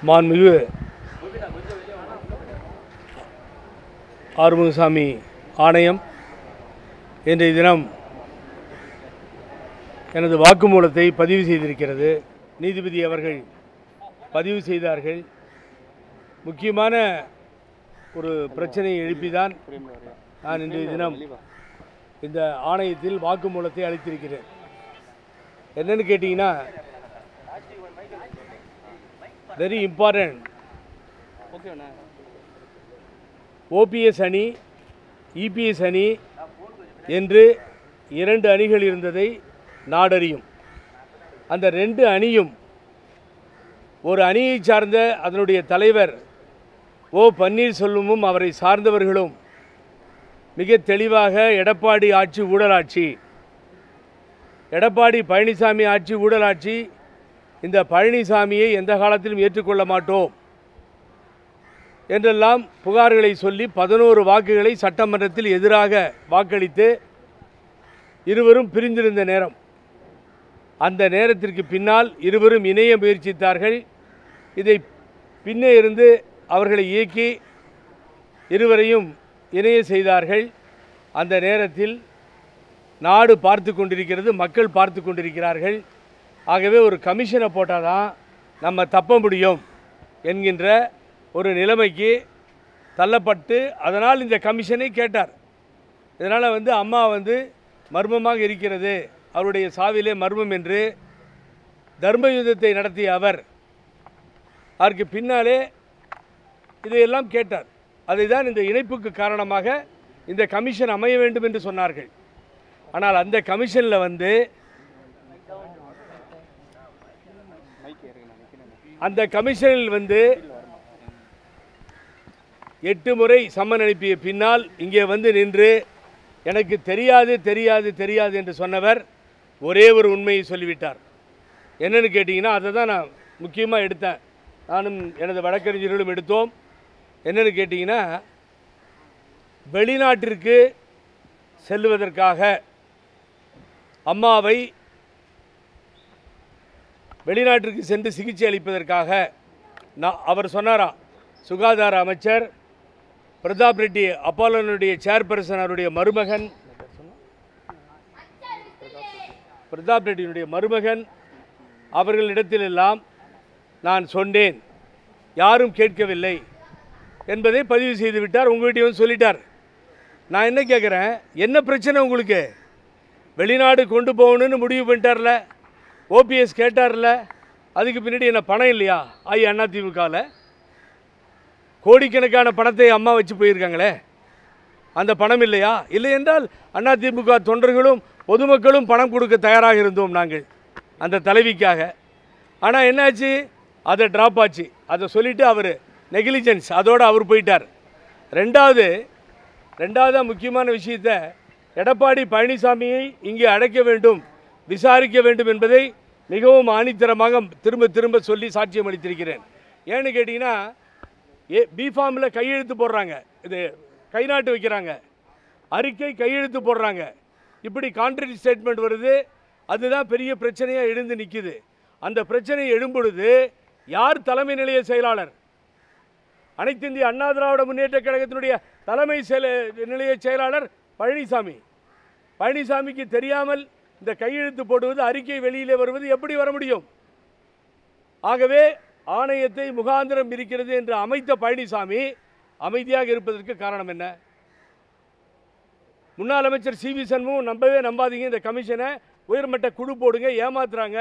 மாண்புமிகு ஆறுமுகசாமி ஆணையம் இன்றைய தினம் எனது வாக்குமூலத்தை பதிவு செய்திருக்கிறது நீதிபதி அவர்கள் பதிவு செய்தார்கள் முக்கியமான ஒரு பிரச்சனையை எழுப்பிதான் நான் இன்றைய தினம் இந்த ஆணையத்தில் வாக்குமூலத்தை அளித்திருக்கிறேன் என்னன்னு கேட்டிங்கன்னா வெரி இம்பார்ட்டன்ட் ஓபிஎஸ் அணி இபிஎஸ் அணி என்று இரண்டு அணிகள் இருந்ததை நாடறியும் அந்த ரெண்டு அணியும் ஒரு அணியை சார்ந்த அதனுடைய தலைவர் ஓ பன்னீர்செல்வமும் அவரை சார்ந்தவர்களும் மிக தெளிவாக எடப்பாடி ஆட்சி ஊழலாட்சி எடப்பாடி பழனிசாமி ஆட்சி ஊழலாட்சி இந்த பழனிசாமியை எந்த காலத்திலும் ஏற்றுக்கொள்ள மாட்டோம் என்றெல்லாம் புகார்களை சொல்லி பதினோரு வாக்குகளை சட்டமன்றத்தில் எதிராக வாக்களித்து இருவரும் பிரிந்திருந்த நேரம் அந்த நேரத்திற்கு பின்னால் இருவரும் இணைய முயற்சித்தார்கள் இதை பின்னே இருந்து அவர்களை இயக்கி இருவரையும் இணைய செய்தார்கள் அந்த நேரத்தில் நாடு பார்த்து கொண்டிருக்கிறது மக்கள் பார்த்து கொண்டிருக்கிறார்கள் ஆகவே ஒரு கமிஷனை போட்டால் தான் நம்ம தப்ப முடியும் என்கின்ற ஒரு நிலைமைக்கு தள்ளப்பட்டு அதனால் இந்த கமிஷனை கேட்டார் இதனால் வந்து அம்மா வந்து மர்மமாக இருக்கிறது அவருடைய சாவிலே மர்மம் என்று தர்ம யுத்தத்தை நடத்திய அவர் அதற்கு பின்னாலே இதையெல்லாம் கேட்டார் அதை தான் இந்த இணைப்புக்கு காரணமாக இந்த கமிஷன் அமைய வேண்டும் என்று சொன்னார்கள் ஆனால் அந்த கமிஷனில் வந்து அந்த கமிஷனில் வந்து எட்டு முறை சம்மன் அனுப்பிய பின்னால் இங்கே வந்து நின்று எனக்கு தெரியாது தெரியாது தெரியாது என்று சொன்னவர் ஒரே ஒரு உண்மையை சொல்லிவிட்டார் என்னன்னு கேட்டிங்கன்னா அதை தான் நான் முக்கியமாக எடுத்தேன் நானும் எனது வழக்கறிஞர்களும் எடுத்தோம் என்னன்னு கேட்டிங்கன்னா வெளிநாட்டிற்கு செல்லுவதற்காக அம்மாவை வெளிநாட்டிற்கு சென்று சிகிச்சை அளிப்பதற்காக நான் அவர் சொன்னாராம் சுகாதார அமைச்சர் பிரதாப் ரெட்டி அப்போலனுடைய சேர்பர்சன் அவருடைய மருமகன் பிரதாப் ரெட்டியினுடைய மருமகன் அவர்களிடத்திலெல்லாம் நான் சொன்னேன் யாரும் கேட்கவில்லை என்பதை பதிவு செய்து விட்டார் உங்கள்கிட்ட வந்து சொல்லிட்டார் நான் என்ன கேட்குறேன் என்ன பிரச்சனை உங்களுக்கு வெளிநாடு கொண்டு போகணும்னு முடிவு பண்ணிட்டார்ல ஓபிஎஸ் கேட்டார்ல அதுக்கு பின்னாடி என்ன பணம் இல்லையா ஐ அண்ணா திமுகவில் கோடிக்கணக்கான பணத்தை அம்மா வச்சு போயிருக்காங்களே அந்த பணம் இல்லையா இல்லை என்றால் அதிமுக தொண்டர்களும் பொதுமக்களும் பணம் கொடுக்க தயாராக இருந்தோம் நாங்கள் அந்த தலைவிக்காக ஆனால் என்னாச்சு அதை ட்ராப் ஆச்சு அதை சொல்லிவிட்டு அவர் நெகிலிஜென்ஸ் அதோடு அவர் போயிட்டார் ரெண்டாவது ரெண்டாவதாக முக்கியமான விஷயத்தை எடப்பாடி பழனிசாமியை இங்கே அடைக்க வேண்டும் விசாரிக்க வேண்டும் என்பதை மிகவும் ஆணித்தரமாக திரும்ப திரும்ப சொல்லி சாட்சியம் அளித்திருக்கிறேன் ஏன்னு கேட்டிங்கன்னா ஏ பிஃபார்மில் கையெழுத்து போடுறாங்க இது கை நாட்டு வைக்கிறாங்க அறிக்கை கையெழுத்து போடுறாங்க இப்படி கான்ட்ரடி ஸ்டேட்மெண்ட் வருது அதுதான் பெரிய பிரச்சனையாக எழுந்து நிற்கிது அந்த பிரச்சனை எழும்பொழுது யார் தலைமை நிலைய செயலாளர் அனைத்து இந்திய அண்ணா திராவிட முன்னேற்ற கழகத்தினுடைய தலைமை செயல நிலைய செயலாளர் பழனிசாமி பழனிசாமிக்கு தெரியாமல் இந்த கையெழுத்து போடுவது அறிக்கை வெளியிலே வருவது எப்படி வர முடியும் ஆகவே ஆணையத்தை முகாந்திரம் இருக்கிறது என்று அமைத்த பழனிசாமி அமைதியாக இருப்பதற்கு காரணம் என்ன முன்னாள் அமைச்சர் சி வி சண்முகம் நம்பவே நம்பாதீங்க இந்த கமிஷனை உயர்மட்ட குழு போடுங்க ஏமாத்துறாங்க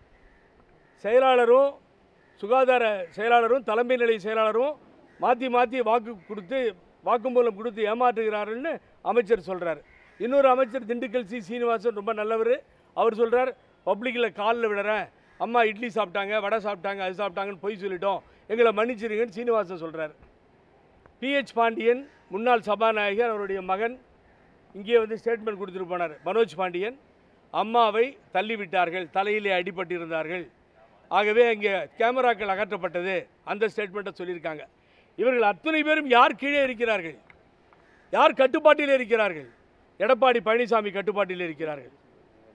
செயலாளரும் சுகாதார செயலாளரும் தலைமை நிலை செயலாளரும் மாற்றி மாற்றி வாக்கு கொடுத்து வாக்குமூலம் கொடுத்து ஏமாற்றுகிறார்கள்னு அமைச்சர் சொல்கிறார் இன்னொரு அமைச்சர் திண்டுக்கல் சி சீனிவாசன் ரொம்ப நல்லவர் அவர் சொல்கிறார் பப்ளிக்கில் காலில் விடுறேன் அம்மா இட்லி சாப்பிட்டாங்க வடை சாப்பிட்டாங்க அது சாப்பிட்டாங்கன்னு பொய் சொல்லிட்டோம் எங்களை மன்னிச்சிருங்கன்னு சீனிவாசன் சொல்கிறார் பிஹெச் பாண்டியன் முன்னாள் சபாநாயகர் அவருடைய மகன் இங்கே வந்து ஸ்டேட்மெண்ட் கொடுத்துட்டு போனார் மனோஜ் பாண்டியன் அம்மாவை தள்ளிவிட்டார்கள் தலையிலே அடிபட்டிருந்தார்கள் ஆகவே அங்கே கேமராக்கள் அகற்றப்பட்டது அந்த ஸ்டேட்மெண்ட்டை சொல்லியிருக்காங்க இவர்கள் அத்தனை பேரும் யார் கீழே இருக்கிறார்கள் யார் கட்டுப்பாட்டில் இருக்கிறார்கள் எடப்பாடி பழனிசாமி கட்டுப்பாட்டில் இருக்கிறார்கள்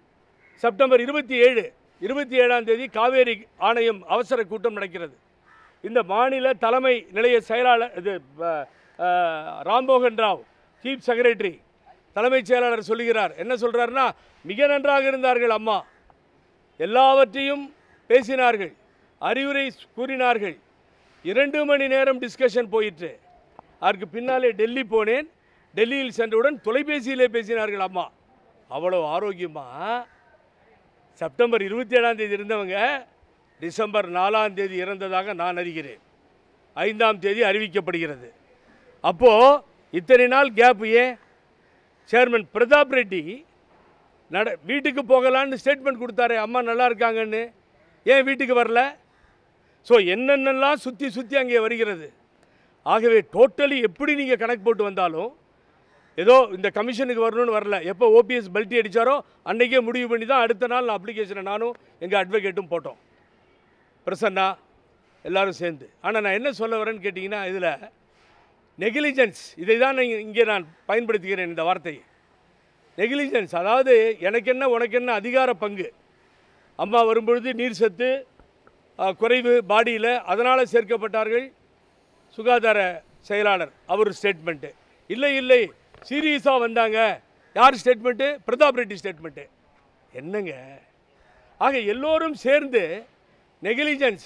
செப்டம்பர் இருபத்தி ஏழு இருபத்தி ஏழாம் தேதி காவேரி ஆணையம் அவசர கூட்டம் நடக்கிறது இந்த மாநில தலைமை நிலைய செயலாளர் இது அஹ், அஹ், ராம்மோகன் ராவ் சீஃப் செக்ரட்டரி தலைமைச் செயலாளர் சொல்லுகிறார் என்ன சொல்கிறாருன்னா மிக நன்றாக இருந்தார்கள் அம்மா எல்லாவற்றையும் பேசினார்கள் அறிவுரை கூறினார்கள் இரண்டு மணி நேரம் டிஸ்கஷன் போயிற்று அதற்கு பின்னாலே டெல்லி போனேன் டெல்லியில் சென்றவுடன் தொலைபேசியிலே பேசினார்கள் அம்மா அவ்வளோ ஆரோக்கியமா செப்டம்பர் இருபத்தி ஏழாம் தேதி இருந்தவங்க டிசம்பர் நாலாம் தேதி இறந்ததாக நான் அறிகிறேன் ஐந்தாம் தேதி அறிவிக்கப்படுகிறது அப்போது இத்தனை நாள் கேப் ஏன் சேர்மன் பிரதாப் ரெட்டி நட வீட்டுக்கு போகலான்னு ஸ்டேட்மெண்ட் கொடுத்தாரு அம்மா நல்லா இருக்காங்கன்னு ஏன் வீட்டுக்கு வரல ஸோ என்னென்னலாம் சுற்றி சுற்றி அங்கே வருகிறது ஆகவே டோட்டலி எப்படி நீங்கள் கணக்கு போட்டு வந்தாலும் ஏதோ இந்த கமிஷனுக்கு வரணும்னு வரல எப்போ ஓபிஎஸ் பல்ட்டி அடித்தாரோ அன்றைக்கே முடிவு பண்ணி தான் அடுத்த நாள் நான் அப்ளிகேஷனை நானும் எங்கள் அட்வொகேட்டும் போட்டோம் பிரசன்னா எல்லாரும் சேர்ந்து ஆனால் நான் என்ன சொல்ல வரேன்னு கேட்டிங்கன்னா இதில் நெகிலிஜென்ஸ் இதை தான் நான் இங்கே நான் பயன்படுத்துகிறேன் இந்த வார்த்தையை நெகிலிஜென்ஸ் அதாவது எனக்கு என்ன உனக்கு என்ன அதிகார பங்கு அம்மா வரும்பொழுது நீர் சத்து ஆ, குறைவு பாடியில் அதனால் சேர்க்கப்பட்டார்கள் சுகாதார செயலாளர் அவர் ஸ்டேட்மெண்ட்டு இல்லை இல்லை சீரியஸாக வந்தாங்க யார் ஸ்டேட்மெண்ட்டு பிரதாப் ரெட்டி ஸ்டேட்மெண்ட்டு என்னங்க ஆக எல்லோரும் சேர்ந்து நெகிலிஜென்ஸ்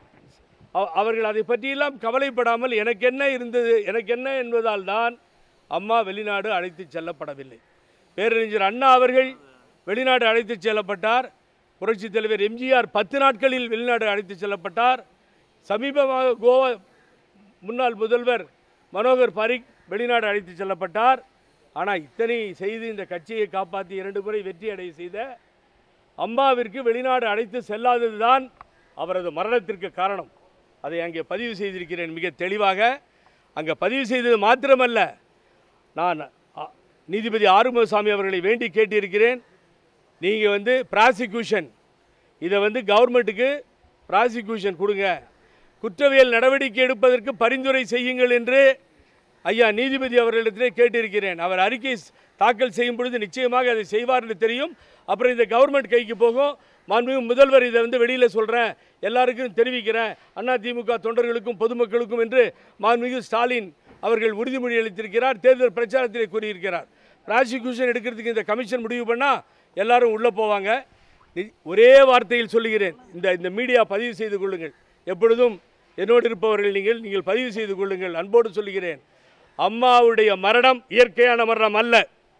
அவர்கள் அதை பற்றியெல்லாம் கவலைப்படாமல் எனக்கு என்ன இருந்தது எனக்கு என்ன என்பதால் தான் அம்மா வெளிநாடு அழைத்துச் செல்லப்படவில்லை பேரறிஞர் அண்ணா அவர்கள் வெளிநாடு அழைத்துச் செல்லப்பட்டார் புரட்சித் தலைவர் எம்ஜிஆர் பத்து நாட்களில் வெளிநாடு அழைத்துச் செல்லப்பட்டார் சமீபமாக கோவா முன்னாள் முதல்வர் மனோகர் பாரிக் வெளிநாடு அழைத்துச் செல்லப்பட்டார் ஆனால் இத்தனை செய்து இந்த கட்சியை காப்பாற்றி இரண்டு முறை வெற்றி அடைய செய்த அம்மாவிற்கு வெளிநாடு அழைத்து செல்லாததுதான் அவரது மரணத்திற்கு காரணம் அதை அங்கே பதிவு செய்திருக்கிறேன் மிக தெளிவாக அங்கே பதிவு செய்தது மாத்திரமல்ல நான் அ, நீதிபதி ஆறுமுகசாமி அவர்களை வேண்டி கேட்டிருக்கிறேன் நீங்கள் வந்து ப்ராசிக்யூஷன் இதை வந்து கவர்மெண்ட்டுக்கு ப்ராசிக்யூஷன் கொடுங்க குற்றவியல் நடவடிக்கை எடுப்பதற்கு பரிந்துரை செய்யுங்கள் என்று ஐயா நீதிபதி அவர்களிடத்திலே கேட்டிருக்கிறேன் அவர் அறிக்கை ஸ்- தாக்கல் செய்யும் பொழுது நிச்சயமாக அதை செய்வார் என்று தெரியும் அப்புறம் இந்த கவர்மெண்ட் கைக்கு போகும் மாண்புமிகு முதல்வர் இதை வந்து வெளியில் சொல்கிறேன் எல்லாருக்கும் தெரிவிக்கிறேன் அண்ணா திமுக தொண்டர்களுக்கும் பொதுமக்களுக்கும் என்று மாண்புமிகு ஸ்டாலின் அவர்கள் உறுதிமொழி அளித்திருக்கிறார் தேர்தல் பிரச்சாரத்திலே கூறியிருக்கிறார் ப்ராசிக்யூஷன் எடுக்கிறதுக்கு இந்த கமிஷன் முடிவு பண்ணால் எல்லாரும் உள்ளே போவாங்க நி- ஒரே வார்த்தையில் சொல்லுகிறேன் இந்த இந்த மீடியா பதிவு செய்து கொள்ளுங்கள் எப்பொழுதும் என்னோடு இருப்பவர்கள் நீங்கள் நீங்கள் பதிவு செய்து கொள்ளுங்கள் அன்போடு சொல்லுகிறேன் அம்மாவுடைய மரணம் இயற்கையான மரணம் அல்ல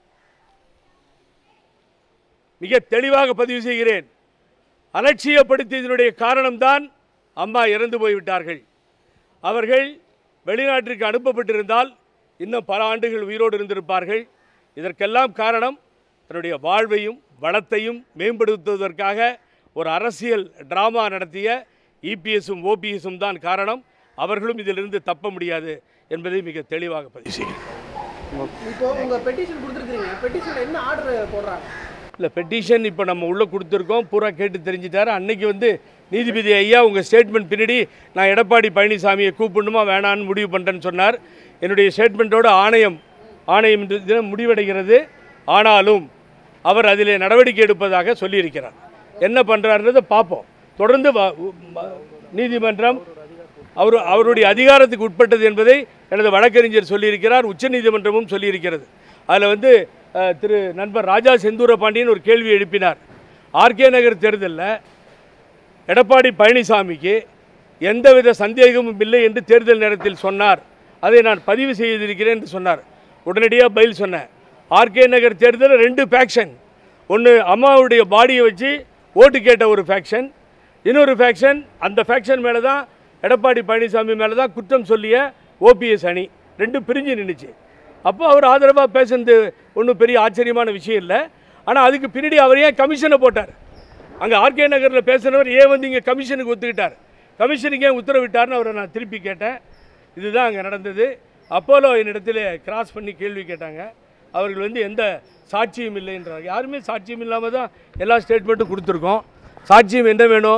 மிக தெளிவாக பதிவு செய்கிறேன் அலட்சியப்படுத்தியதனுடைய காரணம்தான் அம்மா இறந்து போய்விட்டார்கள் அவர்கள் வெளிநாட்டிற்கு அனுப்பப்பட்டிருந்தால் இன்னும் பல ஆண்டுகள் உயிரோடு இருந்திருப்பார்கள் இதற்கெல்லாம் காரணம் தன்னுடைய வாழ்வையும் வளத்தையும் மேம்படுத்துவதற்காக ஒரு அரசியல் டிராமா நடத்திய இபிஎஸும் ஓபிஎஸும் தான் காரணம் அவர்களும் இதிலிருந்து தப்ப முடியாது என்பதை மிக தெளிவாக பதிவு செய்கிறேன் இப்போ உங்க பெட்டிஷன் கொடுத்துருக்கீங்க பெட்டிஷன்ல என்ன ஆர்டர் போடுறாங்க இல்லை பெட்டிஷன் இப்போ நம்ம உள்ளே கொடுத்துருக்கோம் பூரா கேட்டு தெரிஞ்சிட்டாரு அன்னைக்கு வந்து நீதிபதி ஐயா உங்கள் ஸ்டேட்மெண்ட் பின்னாடி நான் எடப்பாடி பழனிசாமியை கூப்பிடணுமா வேணான்னு முடிவு பண்ணுறேன்னு சொன்னார் என்னுடைய ஸ்டேட்மெண்ட்டோட ஆணையம் ஆணையம் இன்று தினம் முடிவடைகிறது ஆனாலும் அவர் அதிலே நடவடிக்கை எடுப்பதாக சொல்லியிருக்கிறார் என்ன பண்ணுறாருன்றதை பார்ப்போம் தொடர்ந்து வ- உ- ம- நீதிமன்றம் அவர் அவருடைய அதிகாரத்துக்கு உட்பட்டது என்பதை எனது வழக்கறிஞர் சொல்லியிருக்கிறார் உச்சநீதிமன்றமும் சொல்லியிருக்கிறது அதில் வந்து அஹ், திரு நண்பர் ராஜா செந்தூர பாண்டியன் ஒரு கேள்வி எழுப்பினார் ஆர்கே நகர் தேர்தலில் எடப்பாடி பழனிசாமிக்கு எந்தவித சந்தேகமும் இல்லை என்று தேர்தல் நேரத்தில் சொன்னார் அதை நான் பதிவு செய்திருக்கிறேன் என்று சொன்னார் உடனடியாக பதில் சொன்னேன் ஆர்கே நகர் தேர்தலில் ரெண்டு ஃபேக்ஷன் ஒன்று அம்மாவுடைய பாடியை வச்சு ஓட்டு கேட்ட ஒரு ஃபேக்ஷன் இன்னொரு ஃபேக்ஷன் அந்த ஃபேக்ஷன் மேலே தான் எடப்பாடி பழனிசாமி மேலே தான் குற்றம் சொல்லிய ஓபிஎஸ் அணி ரெண்டும் பிரிஞ்சு நின்றுச்சு அப்போ அவர் ஆதரவாக பேசுனது ஒன்றும் பெரிய ஆச்சரியமான விஷயம் இல்லை ஆனால் அதுக்கு பின்னாடி அவர் ஏன் கமிஷனை போட்டார் அங்கே ஆர்கே நகரில் பேசினவர் ஏன் வந்து இங்கே கமிஷனுக்கு ஒத்துக்கிட்டார் கமிஷனுக்கு ஏன் உத்தரவிட்டார்னு அவரை நான் திருப்பி கேட்டேன் இதுதான் அங்கே நடந்தது அப்போலோ என்னிடத்தில் கிராஸ் பண்ணி கேள்வி கேட்டாங்க அவர்கள் வந்து எந்த சாட்சியும் இல்லைன்றாங்க யாருமே சாட்சியம் இல்லாமல் தான் எல்லா ஸ்டேட்மெண்ட்டும் கொடுத்துருக்கோம் சாட்சியம் என்ன வேணும்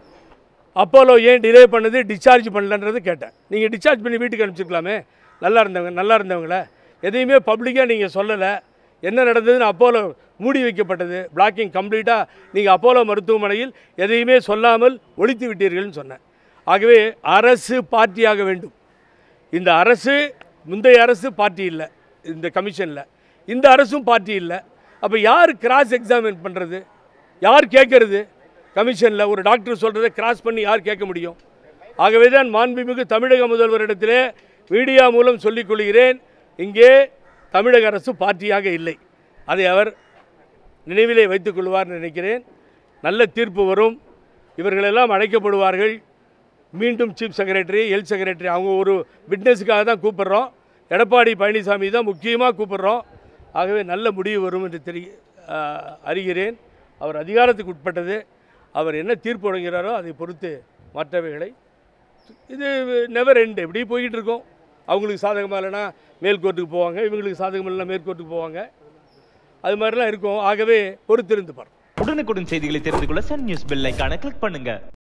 அப்போலோ ஏன் டிலே பண்ணது டிஸ்சார்ஜ் பண்ணலன்றது கேட்டேன் நீங்கள் டிஸ்சார்ஜ் பண்ணி வீட்டுக்கு அனுப்பிச்சிருக்கலாமே நல்லா இருந்தவங்க நல்லா இருந்தவங்கள எதையுமே பப்ளிக்காக நீங்கள் சொல்லலை என்ன நடந்ததுன்னு அப்போலோ மூடி வைக்கப்பட்டது பிளாக்கிங் கம்ப்ளீட்டாக நீங்கள் அப்போலோ மருத்துவமனையில் எதையுமே சொல்லாமல் ஒழித்து விட்டீர்கள்னு சொன்னேன் ஆகவே அரசு பார்ட்டியாக வேண்டும் இந்த அரசு முந்தைய அரசு பார்ட்டி இல்லை இந்த கமிஷனில் இந்த அரசும் பார்ட்டி இல்லை அப்போ யார் கிராஸ் எக்ஸாமின் பண்ணுறது யார் கேட்கறது கமிஷனில் ஒரு டாக்டர் சொல்கிறத கிராஸ் பண்ணி யார் கேட்க முடியும் ஆகவே தான் மாண்புமிகு தமிழக முதல்வரிடத்திலே மீடியா மூலம் சொல்லிக் கொள்கிறேன் இங்கே தமிழக அரசு பார்ட்டியாக இல்லை அதை அவர் நினைவிலே வைத்துக் கொள்வார் நினைக்கிறேன் நல்ல தீர்ப்பு வரும் இவர்களெல்லாம் அழைக்கப்படுவார்கள் மீண்டும் சீஃப் செக்ரட்டரி ஹெல்த் செக்ரட்டரி அவங்க ஒரு விட்னஸுக்காக தான் கூப்பிடுறோம் எடப்பாடி பழனிசாமி தான் முக்கியமாக கூப்பிடுறோம் ஆகவே நல்ல முடிவு வரும் என்று தெரி ஆஹ், அறிகிறேன் அவர் அதிகாரத்துக்கு உட்பட்டது அவர் என்ன தீர்ப்பு வழங்குகிறாரோ அதை பொறுத்து மற்றவைகளை இது நெவர் எண்ட் இப்படி போய்கிட்டு இருக்கோம் அவங்களுக்கு சாதகமாக இல்லைன்னா மேல் கோர்ட்டுக்கு போவாங்க இவங்களுக்கு சாதகம் இல்லைன்னா மேற்கோர்ட்டுக்கு போவாங்க அது மாதிரிலாம் இருக்கும் ஆகவே பொறுத்திருந்து பாருங்க உடனுக்குடன் செய்திகளை தெரிந்து கொள்ள சன் நியூஸ் பெல் ஐகானை கிளிக் பண்ணுங்க